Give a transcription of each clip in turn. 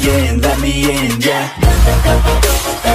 in, let me in, yeah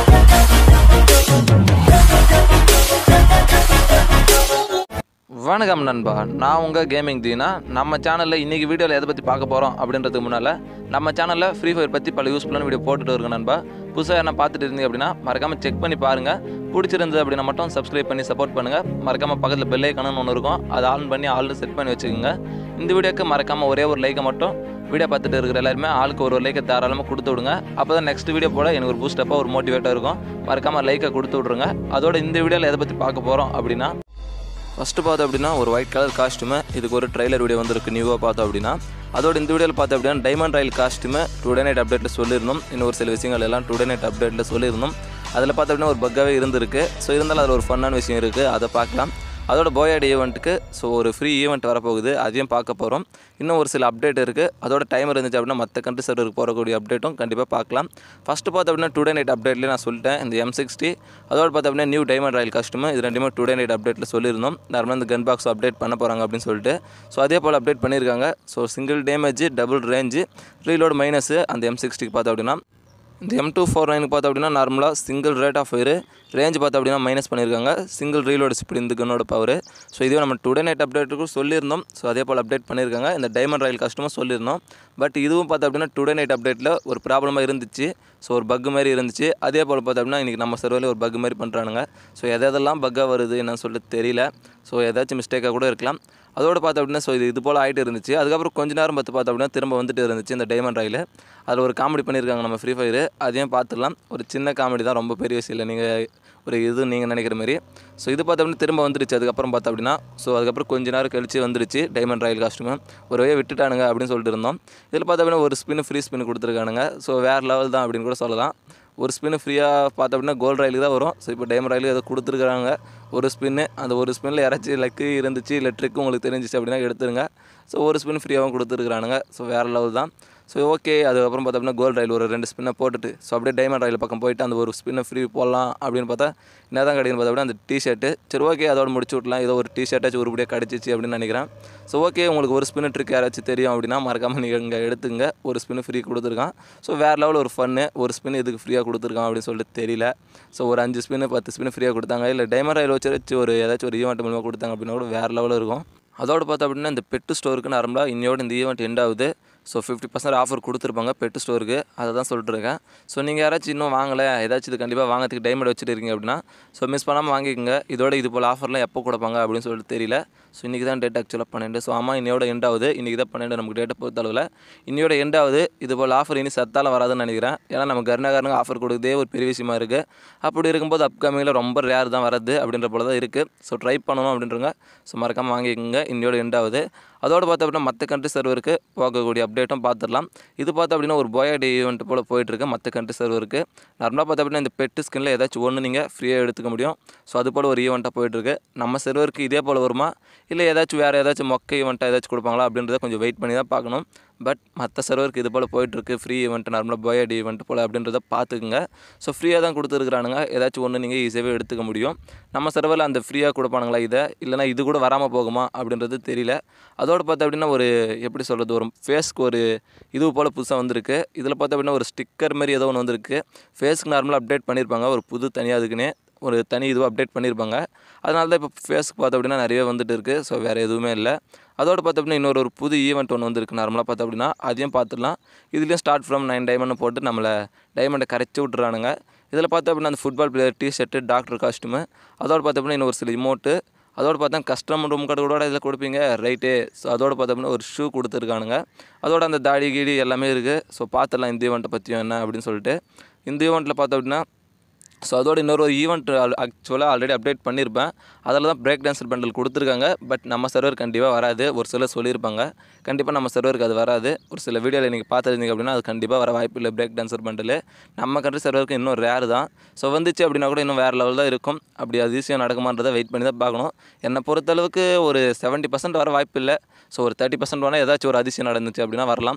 வணக்கம் நண்பா நான் உங்கள் கேமிங் தீனா நம்ம சேனலில் இன்றைக்கி வீடியோவில் எதை பற்றி பார்க்க போகிறோம் அப்படின்றதுக்கு முன்னால் நம்ம சேனலில் ஃப்ரீ ஃபயர் பற்றி பல யூஸ்ஃபுல்லான வீடியோ போட்டுட்டு இருக்கோம் நண்பா புதுசாக என்ன பார்த்துட்டு இருந்தீங்க அப்படின்னா மறக்காமல் செக் பண்ணி பாருங்கள் பிடிச்சிருந்தது அப்படின்னா மட்டும் சப்ஸ்கிரைப் பண்ணி சப்போர்ட் பண்ணுங்கள் மறக்காமல் பக்கத்தில் பெல் ஐக்கானு ஒன்று இருக்கும் அதை ஆன் பண்ணி ஆல்னு செட் பண்ணி வச்சுக்கோங்க இந்த வீடியோக்கு மறக்காமல் ஒரே ஒரு லைக்கை மட்டும் வீடியோ பார்த்துட்டு இருக்கிற எல்லாருமே ஆளுக்கு ஒரு ஒரு லைக்கை தாராளமாக கொடுத்து விடுங்க அப்போ தான் நெக்ஸ்ட் வீடியோ போட எனக்கு ஒரு பூஸ்டப்பாக ஒரு மோட்டிவேட்டாக இருக்கும் மறக்காமல் லைக்கை கொடுத்து விட்ருங்க அதோட இந்த வீடியோவில் எதை பற்றி பார்க்க போகிறோம் அப்படின்னா ஃபஸ்ட்டு பார்த்தோம் அப்படின்னா ஒரு ஒயிட் கலர் காஸ்ட்டுமு இதுக்கு ஒரு ட்ரைலர் வீடியோ வந்திருக்கு நியூவாக பார்த்தோம் அப்படின்னா அதோட இந்த வீடியோவில் பார்த்தோம் அப்படின்னா Diamond Royale costume today night அப்டேட்டில் சொல்லியிருந்தோம் இன்னும் ஒரு சில விஷயங்கள் எல்லாம் டுடே நைட் அப்டேட்டில் சொல்லியிருந்தோம் அதில் பார்த்தோம் அப்படின்னா ஒரு பக்காவே இருந்திருக்கு ஸோ இருந்தாலும் அதில் ஒரு ஃபன்னான விஷயம் இருக்குது அதை பார்க்கலாம் அதோட போயாடி ஈவெண்ட்டுக்கு ஸோ ஒரு ஃப்ரீ ஈவெண்ட் வரப்போகுது அதையும் பார்க்க போகிறோம் இன்னும் ஒரு சில அப்டேட் இருக்குது அதோட டைம் இருந்துச்சு அப்படின்னா மற்ற கண்ட்ரி சர்வருக்கு போகக்கூடிய அப்டேட்டும் கண்டிப்பாக பார்க்கலாம் ஃபஸ்ட்டு பார்த்தோம் அப்படின்னா டுடே நைட் அப்டேட்லேயே நான் சொல்லிட்டேன் இந்த எம் சிக்ஸ்டி அதோட பார்த்தோம் அப்படின்னா நியூ டைமண்ட் ராயல் கஸ்டமர் இது ரெண்டுமே டுடே நைட் அப்டேட்டில் சொல்லியிருந்தோம் நார்மலாக இந்த கன் பாக்ஸ் அப்டேட் பண்ண போகிறாங்க அப்படின்னு சொல்லிட்டு ஸோ அதே போல் அப்டேட் பண்ணியிருக்காங்க so single damage double range reload minus அந்த எம் சிக்ஸ்டிக்கு பார்த்தோம் அப்படின்னா இந்த எம் டூ ஃபோர் நைனுக்கு பார்த்தோம் அப்படின்னா நார்மலாக single rate of fire range பார்த்தோம் அப்படின்னா மைனஸ் பண்ணியிருக்காங்க சிங்கிள் ரீலோடு ஸ்பீட் இந்த கன்னோட பவர் ஸோ இதுவே நம்ம டுடே நைட் அப்டேட்டுக்கும் சொல்லியிருந்தோம் ஸோ அதே போல் அப்டேட் பண்ணியிருக்காங்க இந்த டைமண்ட் ராயல் கஸ்டமர் சொல்லியிருந்தோம் பட் இதுவும் பார்த்தோம் அப்படின்னா டுடே நைட் அப்டேட்டில் ஒரு ப்ராப்ளமாக இருந்துச்சு ஸோ ஒரு பக் மாதிரி இருந்துச்சு அதே போல் பார்த்தோம் அப்படின்னா இன்றைக்கி நம்ம சர்வரில் ஒரு பக் மாதிரி பண்ணுறானுங்க ஸோ எது எதெல்லாம் பக்காக வருது என்னன்னு சொல்லிட்டு தெரியல ஸோ ஏதாச்சும் மிஸ்டேக்காக கூட இருக்கலாம் அதோட பார்த்தோம் அப்படின்னா ஸோ இது இது போல் ஆகிட்டு இருந்துச்சு அதுக்கப்புறம் கொஞ்ச நேரம் பார்த்து பார்த்தோம் அப்படின்னா திரும்ப வந்துட்டு இருந்துச்சு இந்த டைமண்ட் ராயில் அதில் ஒரு காமெடி பண்ணியிருக்காங்க நம்ம ஃப்ரீ ஃபயர் அதையும் பார்த்துடலாம் ஒரு சின்ன காமெடி தான் ரொம்ப பெரிய விஷயம் இல்லை நீங்கள் ஒரு இது நீங்கள் நினைக்கிற மாதிரி ஸோ இது பார்த்தோம் அப்படின்னா திரும்ப வந்துருச்சு அதுக்கப்புறம் பார்த்தோம் அப்படின்னா ஸோ அதுக்கப்புறம் கொஞ்ச நேரம் கழிச்சு வந்துருச்சு டைமண்ட் ராயல் காஸ்ட்யூமு ஒரு வழியாக விட்டுட்டானுங்க அப்படின்னு சொல்லிட்டு இருந்தோம் இதில் பார்த்தோம் அப்படின்னா ஒரு ஸ்பின் ஃப்ரீ ஸ்பின் கொடுத்துருக்கானுங்க ஸோ வேறு லெவல் தான் அப்படின்னு கூட சொல்லலாம் ஒரு ஸ்பின்னு ஃப்ரீயாக பார்த்தோம் அப்படின்னா கோல்டு ரயிலுக்கு தான் வரும் ஸோ இப்போ டைமண்ட் ரயிலுக்கு ஏதோ கொடுத்துருக்காங்க ஒரு ஸ்பின்னு அந்த ஒரு ஸ்பின்னில் யாராச்சும் லக்கு இருந்துச்சு இல்லை ட்ரிக் உங்களுக்கு தெரிஞ்சிச்சு அப்படின்னா எடுத்துருங்க ஸோ ஒரு ஸ்பின் ஃப்ரீயாகவும் கொடுத்துருக்குறானுங்க ஸோ வேறு லெவல் தான் ஸோ ஓகே அதுக்கப்புறம் பார்த்தோம் அப்படின்னா கோல்டு ரயில் ஒரு ரெண்டு ஸ்பின்னை போட்டுட்டு ஸோ அப்படியே டைமண்ட் ரயில் பக்கம் போயிட்டு அந்த ஒரு ஸ்பின்னை ஃப்ரீ போடலாம் அப்படின்னு பார்த்தா என்ன தான் கிடைக்குன்னு பார்த்தா அப்படின்னா அந்த டிஷர்ட்டு சரி ஓகே அதோட முடிச்சு விட்லாம் ஏதோ ஒரு டிஷர்ட்டாச்சும் உருப்படியாக கிடச்சிச்சு அப்படின்னு நினைக்கிறேன் ஸோ ஓகே உங்களுக்கு ஒரு ஸ்பின் ட்ரிக் யாராச்சும் தெரியும் அப்படின்னா மறக்காமல் நீங்கள் இங்கே எடுத்துங்க ஒரு ஸ்பின் ஃப்ரீ கொடுத்துருக்கான் ஸோ வேறு லெவலில் ஒரு ஃபன்னு ஒரு ஸ்பின் இதுக்கு ஃப்ரீயாக கொடுத்துருக்கான் அப்படின்னு சொல்லிட்டு தெரியல ஸோ ஒரு அஞ்சு ஸ்பின்னு பத்து ஸ்பின் ஃப்ரீயாக கொடுத்தாங்க இல்லை டைமண்ட் ரயில் வச்சு வச்சு ஒரு ஏதாச்சும் ஒரு ஈவெண்ட் மூலமாக கொடுத்தாங்க அப்படின்னா கூட வேறு லெவலில் இருக்கும் அதோடு பார்த்தோம் அப்படின்னா இந்த பெட்டு ஸ்டோருக்கு நார்மலாக இன்னையோட இந்த ஈவெண்ட் எண்ட் ஆகுது ஸோ ஃபிஃப்டி பர்சன்ட் ஆஃபர் கொடுத்துருப்பாங்க பெட்டு ஸ்டோருக்கு அதை தான் சொல்லிட்டு இருக்கேன் ஸோ நீங்கள் யாராச்சும் இன்னும் வாங்கலை ஏதாச்சும் இது கண்டிப்பாக வாங்கிறதுக்கு டைமண்ட் வச்சுட்டு இருக்கீங்க அப்படின்னா ஸோ மிஸ் பண்ணாமல் வாங்கிக்கோங்க இதோட இது போல் ஆஃபர்லாம் எப்போ கொடுப்பாங்க அப்படின்னு சொல்லிட்டு தெரியல ஸோ இன்றைக்கி தான் டேட் ஆக்சுவலாக பன்னெண்டு ஸோ ஆமாம் இன்னையோட எண்ட் ஆகுது இன்றைக்கி தான் பன்னெண்டு நமக்கு டேட்டை பொறுத்தளவில் இன்னையோட எண்ட் ஆகுது இது போல் ஆஃபர் இனி சத்தால் வராதுன்னு நினைக்கிறேன் ஏன்னா நம்ம கருணாகரனுக்கு ஆஃபர் கொடுக்குறதே ஒரு பெரிய விஷயமா இருக்குது அப்படி இருக்கும்போது அப்கமிங்கில் ரொம்ப ரேர் தான் வரது அப்படின்ற போல தான் இருக்குது ஸோ ட்ரை பண்ணணும் அப்படின்றங்க ஸோ மறக்காமல் வாங்கிக்கோங்க இன்னையோட எண்ட் ஆகுது அதோடு பார்த்தோம் அப்படின்னா மற்ற கண்ட்ரி சர்வருக்கு போகக்கூடிய அப்டேட்டும் பார்த்துடலாம் இது பார்த்தோம் அப்படின்னா ஒரு போயாடி ஈவெண்ட் போல் போயிட்டுருக்கு மற்ற கண்ட்ரி சர்வருக்கு நார்மலாக பார்த்தோம் அப்படின்னா இந்த பெட்டு ஸ்கின்னில் ஏதாச்சும் ஒன்று நீங்கள் ஃப்ரீயாக எடுத்துக்க முடியும் ஸோ அது போல் ஒரு ஈவெண்ட்டாக போயிட்டுருக்கு நம்ம சர்வருக்கு இதே போல் வருமா இல்லை ஏதாச்சும் வேறு ஏதாச்சும் மொக்க ஈவெண்ட்டாக ஏதாச்சும் கொடுப்பாங்களா அப்படின்றத கொஞ்சம் வெயிட் பண்ணி தான் பார்க்கணும் பட் மற்ற சர்வருக்கு இது போல் போயிட்டுருக்கு ஃப்ரீ ஈவெண்ட் நார்மலாக போயாடி ஈவெண்ட் போல் அப்படின்றத பார்த்துக்குங்க ஸோ ஃப்ரீயாக தான் கொடுத்துருக்குறானுங்க ஏதாச்சும் ஒன்று நீங்கள் ஈஸியாகவே எடுத்துக்க முடியும் நம்ம சர்வரில் அந்த ஃப்ரீயாக கொடுப்பானுங்களா இதை இல்லைனா இது கூட வராமல் போகுமா அப்படின்றது தெரியல அதோடு பார்த்தா அப்படின்னா ஒரு எப்படி சொல்கிறது ஒரு ஃபேஸ்க்கு ஒரு இது போல் புதுசாக வந்திருக்கு இதில் பார்த்தா அப்படின்னா ஒரு ஸ்டிக்கர் மாதிரி ஏதோ ஒன்று வந்திருக்கு ஃபேஸ்க்கு நார்மலாக அப்டேட் பண்ணியிருப்பாங்க ஒரு புது தனியாக அதுக்குன்னே ஒரு தனி இதுவாக அப்டேட் பண்ணியிருப்பாங்க அதனால தான் இப்போ ஃபேஸ்க்கு பார்த்தோம் அப்படின்னா நிறைய வந்துட்டு இருக்குது ஸோ வேறு எதுவுமே இல்லை அதோடு பார்த்தோம் அப்படின்னா இன்னொரு ஒரு புது ஈவெண்ட் ஒன்று வந்திருக்கு நார்மலாக பார்த்தோம் அப்படின்னா அதையும் பார்த்துடலாம் இதுலேயும் ஸ்டார்ட் ஃப்ரம் நைன் டைமண்ட் போட்டு நம்மளை டைமண்டை கரைச்சி விட்றானுங்க இதில் பார்த்தோம் அப்படின்னா அந்த football player T shirt doctor costume அதோடு பார்த்தோம் அப்படின்னா இன்னும் ஒரு சில இமோட்டு அதோடு பார்த்தா கஸ்டம் ரூம் கார்டு கூட இதில் கொடுப்பீங்க ரைட்டு ஸோ அதோடு பார்த்தோம் அப்படின்னா ஒரு ஷூ கொடுத்துருக்கானுங்க அதோட அந்த தாடி கீடி எல்லாமே இருக்குது ஸோ பார்த்துடலாம் இந்த ஈவெண்ட்டை பற்றியும் என்ன அப்படின்னு சொல்லிட்டு இந்த ஈவெண்ட்டில் பார்த்தோம் அப்படின்னா ஸோ அதோட இன்னொரு ஒரு ஈவெண்ட் ஆக்சுவலாக ஆல்ரெடி அப்டேட் பண்ணியிருப்பேன் அதில் தான் பிரேக் டான்ஸர் பண்டல் கொடுத்துருக்காங்க பட் நம்ம சர்வர் கண்டிப்பாக வராது ஒரு சிலர் சொல்லியிருப்பாங்க கண்டிப்பாக நம்ம சர்வருக்கு அது வராது ஒரு சில வீடியோவில் நீங்கள் பார்த்துருந்தீங்க அப்படின்னா அது கண்டிப்பாக வர வாய்ப்பு இல்லை பிரேக் டான்ஸர் பண்டல் நம்ம கண்ட்ரி சர்வருக்கு இன்னும் ரேர் தான் ஸோ வந்துச்சு அப்படின்னா கூட இன்னும் வேறு லெவல் தான் இருக்கும் அப்படி அது ஈஸியாக நடக்குமான்றதை வெயிட் பண்ணி தான் பார்க்கணும் என்னை பொறுத்தளவுக்கு ஒரு செவன்ட்டி பர்சன்ட் வர வாய்ப்பு இல்லை ஸோ ஒரு தேர்ட்டி பர்சன்ட் வேணால் ஏதாச்சும் ஒரு அதிசயம் நடந்துச்சு அப்படின்னா வரலாம்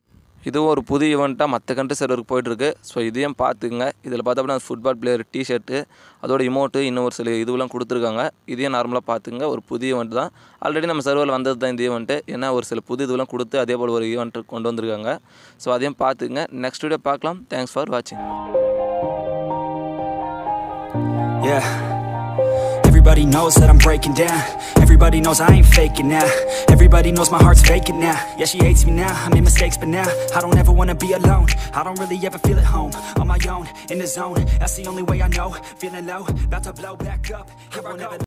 இதுவும் ஒரு புது ஈவெண்ட்டாக மற்ற கண்ட்ரி சர்வருக்கு போயிட்டுருக்கு ஸோ இதையும் பார்த்துங்க இதில் பார்த்தோம்னா ஃபுட்பால் பிளேயர் டிஷர்ட்டு அதோட இமோட்டு இன்னும் ஒரு சில இதுவெல்லாம் கொடுத்துருக்காங்க இதையும் நார்மலாக பார்த்துங்க ஒரு புது ஈவெண்ட் தான் ஆல்ரெடி நம்ம சர்வரில் வந்தது தான் இந்த ஈவெண்ட்டு ஏன்னா ஒரு சில புது இதுவெல்லாம் கொடுத்து அதே போல் ஒரு ஈவெண்ட் கொண்டு வந்திருக்காங்க ஸோ அதையும் பார்த்துங்க நெக்ஸ்ட் வீடியோ பார்க்கலாம் தேங்க்ஸ் ஃபார் வாட்சிங் Yeah. Everybody knows that I'm breaking down. Everybody knows I ain't faking now. Everybody knows my heart's faking now. Yeah, she hates me now. I made mistakes, but now I don't ever wanna be alone. I don't really ever feel at home. On my own, in the zone. That's the only way I know. Feeling low, about to blow back up. Here I go.